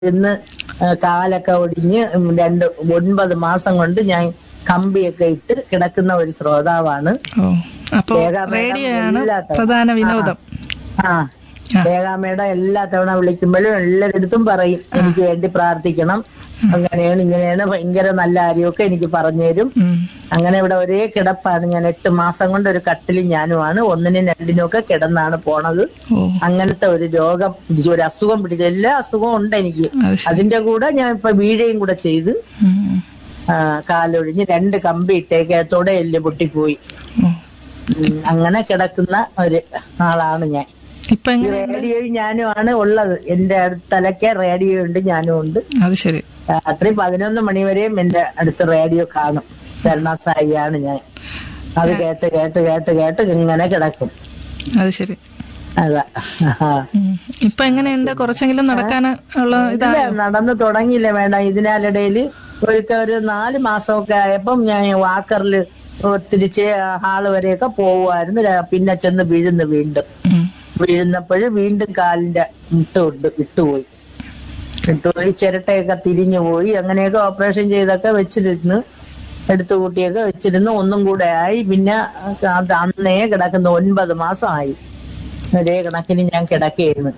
ഇരുന്ന് ആ, കാലൊക്കെ ഒടിഞ്ഞ് ഉം, രണ്ട് ഒൻപത് മാസം കൊണ്ട് ഞാൻ കമ്പിയൊക്കെ ഇട്ട് കിടക്കുന്ന ഒരു ശ്രോതാവാണ് ഓ അപ്പൊ രേഖ മേഡം റേഡിയോയാണ് എല്ലാത്തവണ- പ്രധാന വിനോദം ആ രേഖാമ്മയുടെ എല്ലാ തവണ വിളിക്കുമ്പോഴും എല്ലാവരിടത്തും പറയും എനിക്ക് വേണ്ടി പ്രാർത്ഥിക്കണം അങ്ങനെയാണ് ഇങ്ങനെയാണ് ഭയങ്കര നല്ല കാര്യമൊക്കെ എനിക്ക് പറഞ്ഞു തരും ഉം. അങ്ങനെ ഇവിടെ ഒരേ കിടപ്പാണ് ഞാൻ എട്ട് മാസം കൊണ്ട് ഒരു കട്ടിലും ഞാനുമാണ് ഒന്നിനും രണ്ടിനും ഒക്കെ കിടന്നാണ് പോണത് ഓ അങ്ങനത്തെ ഒരു രോഗം പിടിച്ച ഒരു അസുഖം പിടിച്ച എല്ലാ അസുഖവും ഉണ്ട് എനിക്ക് അത് ശരി അതിന്റെ കൂടെ ഞാൻ ഇപ്പൊ വീഴയും കൂടെ ചെയ്ത് ഉം. ആ, കാലൊഴിഞ്ഞ് രണ്ട് കമ്പി ഇട്ടേക്കകത്തോടെ എല്ല് പൊട്ടിപ്പോയി ഓ. ഉം, അങ്ങനെ കിടക്കുന്ന ഒരു ആളാണ് ഞാൻ ഇപ്പൊ ഈ എങ്ങനെ റേഡിയോയും ഞാനും ആണ് ഉള്ളത് എന്റെ അടുത്തലക്കെ റേഡിയോ ഉണ്ട് ഞാനും ഉണ്ട് അത് ശരി രാത്രി പതിനൊന്ന് മണിവരെയും എന്റെ അടുത്ത് റേഡിയോ കാണും ശരണസായിയാണ് ഞാൻ അത് കേട്ട് കേട്ട് കേട്ട് കേട്ട് ഇങ്ങനെ കിടക്കും അത് ശരി അതാ ഉം. ഇപ്പൊ എങ്ങനെയുണ്ട് കുറച്ചെങ്കിലും നടക്കാൻ ഉള്ള ഇതാ ഇല്ല നടന്നു തുടങ്ങിയില്ല വേണ്ട ഇതിനാലിടയില് ഒരിക്കൽ ഒരു നാല് മാസമൊക്കെ ആയപ്പം ഞാൻ വാക്കറിൽ തിരിച്ച് ഹാള് വരെയൊക്കെ പോവുമായിരുന്നു ര- പിന്നെ ചെന്ന് വീഴുന്നു വീണ്ടും ഉം. വീഴുന്നപ്പോഴ് വീണ്ടും കാലിന്റെ മുട്ടുണ്ട് വിട്ടുപോയി വിട്ടുപോയി ചിരട്ടയൊക്കെ തിരിഞ്ഞു പോയി അങ്ങനെയൊക്കെ ഓപ്പറേഷൻ ചെയ്തൊക്കെ വെച്ചിരുന്നു എടുത്തു കൂട്ടിയൊക്കെ വെച്ചിരുന്നു ഒന്നും കൂടെ ആയി പിന്നെ അത് അന്നേ കിടക്കുന്ന ഒൻപത് മാസമായി ഒരേ കണക്കിന് ഞാൻ കിടക്കുകയായിരുന്നു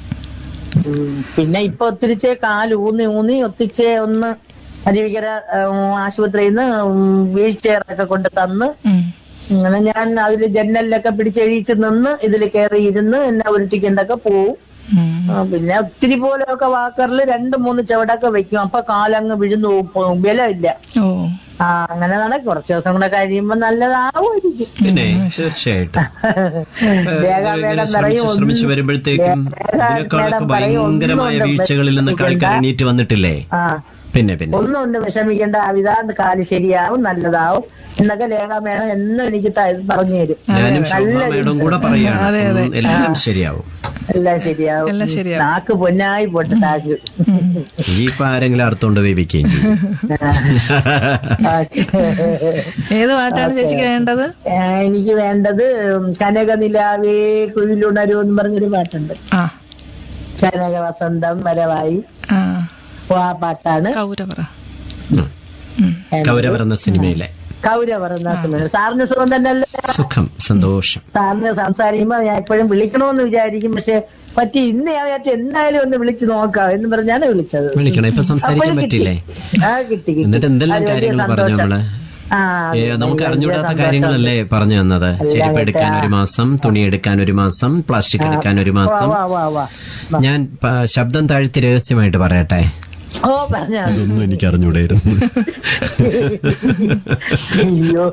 ഉം. പിന്നെ ഇപ്പൊ ഒത്തിരിച്ചേ കാല് ഊന്നി ഊന്നി ഒത്തിച്ചേ ഒന്ന് അരുവികര ആശുപത്രിയിൽ നിന്ന് വീൽ ചെയറൊക്കെ കൊണ്ട് തന്ന് ഉം. അങ്ങനെ ഞാൻ അതിൽ ജനലിലൊക്കെ പിടിച്ചെഴിച്ച് നിന്ന് ഇതിൽ കയറി ഇരുന്ന് എന്നെ ഉരുട്ടിക്കൊണ്ടൊക്കെ പോവും ഉം. ആ, പിന്നെ ഒത്തിരി പോലെയൊക്കെ വാക്കറിൽ രണ്ട് മൂന്ന് ചുവടൊക്കെ വെക്കും അപ്പൊ കാലങ്ങ് വിഴുന്നു പോകും ബലമില്ല ഓ ആ അങ്ങനെ നടക്കും കുറച്ച് ദിവസം കൂടെ കഴിയുമ്പോ നല്ലതാവുമായിരിക്കും പിന്നെ തീർച്ചയായിട്ടും വേഗ ഇങ്ങനെ വേഗം ശ്രമിച്ച് പറയും ശ്രമിച്ച് വരുമ്പോഴത്തേക്കും വേഗ ഇതിനേക്കാളൊക്കെ വേഗം പറയും, ഭയങ്കരമായ ഒന്നും വീഴ്ചകളിൽ നിന്നൊക്കെ ആൾക്കാർ എണീറ്റ് വന്നിട്ടില്ലേ ആ പിന്നെ പിന്നെ ഒന്നും കൊണ്ട് വിഷമിക്കേണ്ട അവിതാ കാല് ശരിയാവും നല്ലതാവും എന്നൊക്കെ ലേഖ വേണം എന്നും എനിക്ക് ത- പറഞ്ഞു തരും ഞാനും ശോഭ നല്ല മേഡം കൂടെ പറയാണ് ഉം, എല്ലാം ശരിയാവും എല്ലാം ശരിയാവും എല്ലാം ശരിയാവും. നാക്ക് പൊന്നായി പോട്ട് താക്ക് ഇനിയിപ്പോ ആരെങ്കിലും അർത്ഥമുണ്ട് വേവിക്കുകയും ചെയ്യും ഏത് പാട്ടാണ് ചേച്ചിക്ക് വേണ്ടത് ഏ, എനിക്ക് വേണ്ടത് കനകനിലാവേ കുയിലുണരൂ എന്ന് പറഞ്ഞൊരു പാട്ടുണ്ട് ആ കനക വസന്തം വരവായി ആ ആ പാട്ടാണ് കൗരവറ ഉം. ഉം. കൗരവർ എന്ന സിനിമയിലെ കൗരവർ എന്ന സിനിമ സാറിന് സുഖം തന്നെയല്ലേ സുഖം സന്തോഷം സാറിന് സംസാരിക്കുമ്പോ ഞാൻ എപ്പോഴും വിളിക്കണമെന്ന് വിചാരിക്കും പക്ഷെ പറ്റി ഇന്ന് ഞാൻ വിചാരിച്ചു എന്തായാലും ഒന്ന് വിളിച്ചു നോക്കാം എന്ന് പറഞ്ഞാണ് വിളിച്ചത് വിളിക്കണം ഇപ്പൊ സംസാരിക്കാൻ അപ്പോഴും കിട്ടി. പറ്റില്ലേ ആ കിട്ടി കിട്ടി എന്നിട്ട് എന്തെല്ലാം അത് വലിയ കാര്യങ്ങൾ പറഞ്ഞു സന്തോഷം. നമ്മള് ആ ഏ, അത് നമുക്ക് വലിയ അറിഞ്ഞൂടാത്ത സന്തോഷം. കാര്യങ്ങളല്ലേ പറഞ്ഞു തന്നത് ചെരുപ്പ് കേട്ടോ. എടുക്കാൻ ഒരു മാസം തുണി എടുക്കാൻ ഒരു മാസം പ്ലാസ്റ്റിക് എടുക്കാൻ ഒരു വാ മാസം വാ വാ വാ ഞാൻ പ- ശബ്ദം താഴ്ത്തി രഹസ്യമായിട്ട് പറയട്ടെ ഓ പറഞ്ഞാ മതി. ഇതൊന്നും എനിക്ക് അറിഞ്ഞൂടായിരുന്നു അയ്യോ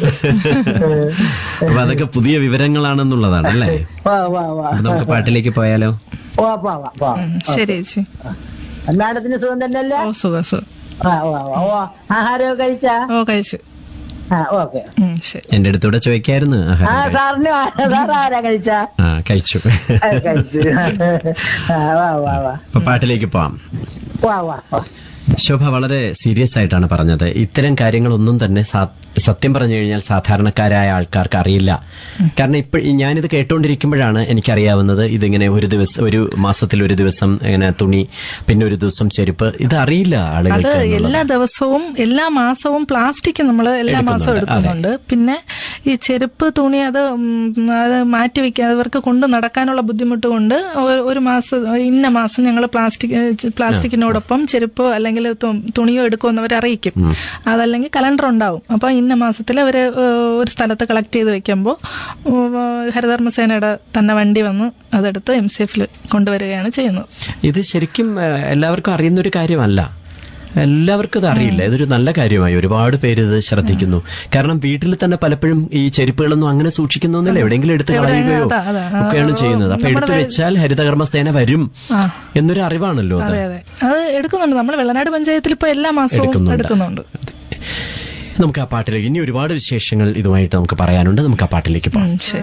അപ്പൊ അതൊക്കെ പുതിയ വിവരങ്ങളാണെന്നുള്ളതാണ് അല്ലേ വാ വാ വാ അപ്പൊ നമുക്ക് പാട്ടിലേക്ക് പോയാലോ വാ വാ വാ വാ ഉം. ശരി ചേച്ചി മാഡത്തിന് സുഖം തന്നെയല്ലേ ഓ സുഖം സുഖം വാ വാ വാ ഓ ആഹാരമൊക്കെ കഴിച്ചാ ഓ കഴിച്ചു ആ ഓക്കെ ഉം, ശരി എന്റെ അടുത്തൂടെ ചോദിക്കായിരുന്നു ആ ആഹാരം കഴി- സാറിന് സാർ ആരാ കഴിച്ചാ ആ കഴിച്ചു ആ, കഴിച്ചു ആ, വാ വാ വാ അപ്പൊ പാട്ടിലേക്ക് പോവാം വാ വാ വാ ശോഭ വളരെ സീരിയസ് ആയിട്ടാണ് പറഞ്ഞത് ഇത്തരം കാര്യങ്ങളൊന്നും തന്നെ സാ- സത്യം പറഞ്ഞു കഴിഞ്ഞാൽ സാധാരണക്കാരായ ആൾക്കാർക്ക് അറിയില്ല കാരണം ഇപ്പോൾ ഞാനിത് കേട്ടുകൊണ്ടിരിക്കുമ്പോഴാണ് എനിക്കറിയാവുന്നത് ഇതിങ്ങനെ ഒരു ദിവസം ഒരു മാസത്തിൽ ഒരു ദിവസം ഇങ്ങനെ തുണി പിന്നെ ഒരു ദിവസം ചെരുപ്പ് ഇത് അറിയില്ല അത് ആളുകൾക്ക് എന്നുള്ളത്. എല്ലാ ദിവസവും എല്ലാ മാസവും പ്ലാസ്റ്റിക് നമ്മൾ എല്ലാ മാസവും എടുക്കുന്നുണ്ട്, എടുക്കുന്നുണ്ട് പിന്നെ ഈ ചെരുപ്പ് തുണി അത് ഉം, അത് മാറ്റി വെക്കാൻ അവർക്ക് കൊണ്ട് നടക്കാനുള്ള ബുദ്ധിമുട്ട് കൊണ്ട് ഒരു- ഒരു മാസം ഇന്ന മാസം ഞങ്ങൾ പ്ലാസ്റ്റിക് പ്ലാസ്റ്റിക്കിനോടൊപ്പം ചെരുപ്പോ അല്ലെങ്കിൽ തു- തുണിയോ എടുക്കുമെന്ന് അവർ അറിയിക്കും ഉം. അതല്ലെങ്കിൽ കലണ്ടർ ഉണ്ടാവും അപ്പൊ ഇന്ന മാസത്തിൽ അവർ ഒരു സ്ഥലത്ത് കളക്ട് ചെയ്ത് വെക്കുമ്പോൾ ഹരിതകർമ്മസേനയുടെ തന്നെ വണ്ടി വന്ന് അതെടുത്ത് എം സി എഫിൽ കൊണ്ടുവരികയാണ് ചെയ്യുന്നത് ഇത് ശരിക്കും ആ, എല്ലാവർക്കും അറിയുന്ന ഒരു കാര്യമല്ല എല്ലാവർക്കും ഇത് അറിയില്ല ഇതൊരു നല്ല കാര്യമായി ഒരുപാട് പേര് ഇത് ശ്രദ്ധിക്കുന്നു കാരണം വീട്ടിൽ തന്നെ പലപ്പോഴും ഈ ചെരുപ്പുകളൊന്നും അങ്ങനെ സൂക്ഷിക്കുന്നൊന്നുമില്ല എവിടെയെങ്കിലും എടുത്ത് എവിടെ- കളയുകയോ അതാ, അതാ. ഒക്കെയാണ് ചെയ്യുന്നത് അപ്പൊ നമ്മുടെ എടുത്തു വെച്ചാൽ ഹരിതകർമ്മസേന വരും ആ എന്നൊരു അറിവാണല്ലോ അത് അതെ അതെ അത് എടുക്കുന്നുണ്ട് നമ്മൾ വെള്ളനാട് പഞ്ചായത്തിൽ ഇപ്പൊ എല്ലാ മാസവും എടുക്കുന്നുണ്ട്. എടുക്കുന്നുണ്ട് നമുക്ക് ആ പാട്ടിലേക്ക് ഇനി ഒരുപാട് വിശേഷങ്ങൾ ഇതുമായിട്ട് നമുക്ക് പറയാനുണ്ട് നമുക്ക് ആ പാട്ടിലേക്ക് പോകാം ഉം, ശരി